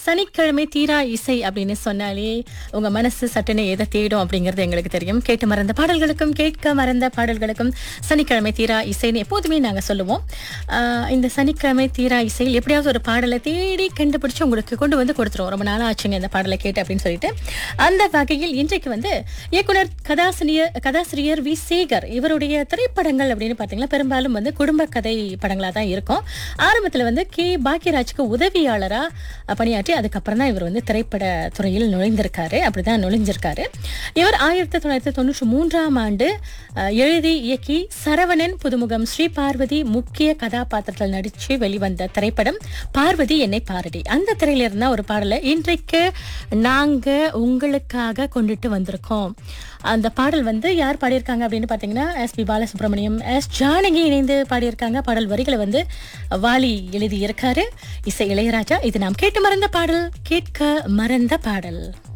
சனிக்கிழமை தீரா இசை அப்படின்னு சொன்னாலே உங்க மனசு சட்டுன்னு எதை தேடும் அப்படிங்கிறது எங்களுக்கு தெரியும் கேட்டு மறந்த பாடல்களுக்கும் கேட்க மறந்த பாடல்களுக்கும் சனிக்கிழமை தீரா இசைன்னு எப்போதுமே நாங்க சொல்லுவோம் ஆஹ் இந்த சனிக்கிழமை தீரா இசையில் எப்படியாவது ஒரு பாடலை தேடி கண்டுபிடிச்சு உங்களுக்கு கொண்டு வந்து கொடுத்துருவோம் ரொம்ப நாளா ஆச்சுங்க இந்த பாடலை கேட்டு அப்படின்னு சொல்லிட்டு அந்த வகையில் இன்றைக்கு வந்து இயக்குனர் கதாசிரியர் கதாசிரியர் வி சேகர் இவருடைய திரைப்படங்கள் அப்படின்னு பார்த்தீங்கன்னா பெரும்பாலும் வந்து குடும்ப கதை படங்களாக தான் இருக்கும் ஆரம்பத்தில் வந்து கே பாக்கியராஜுக்கு உதவியாளரா பணியாற்றி அதுக்கப்புறம் தான் இவர் வந்து திரைப்பட துறையில் நுழைந்திருக்காரு அப்படிதான் நுழைஞ்சிருக்காரு இவர் ஆயிரத்தி தொள்ளாயிரத்தி தொண்ணூற்றி மூன்றாம் ஆண்டு அஹ், எழுதி இயக்கி சரவணன் புதுமுகம் ஸ்ரீ பார்வதி முக்கிய கதாபாத்திரத்தில் நடிச்சு வெளிவந்த திரைப்படம் பார்வதி என்னை பாரடி அந்த திரையில இருந்தா ஒரு பாடலை இன்றைக்கு நாங்க உங்களுக்காக கொண்டுட்டு வந்திருக்கோம் அந்த பாடல் வந்து யார் பாடியிருக்காங்க அப்படின்னு பார்த்தீங்கன்னா S P Balasubrahmanyam S Janaki இணைந்து பாடியிருக்காங்க பாடல் வரிகளை வந்து வாலி எழுதியிருக்காரு இசை இளையராஜா இது நாம் கேட்டு மறந்த பாடல் கேட்க மறந்த பாடல்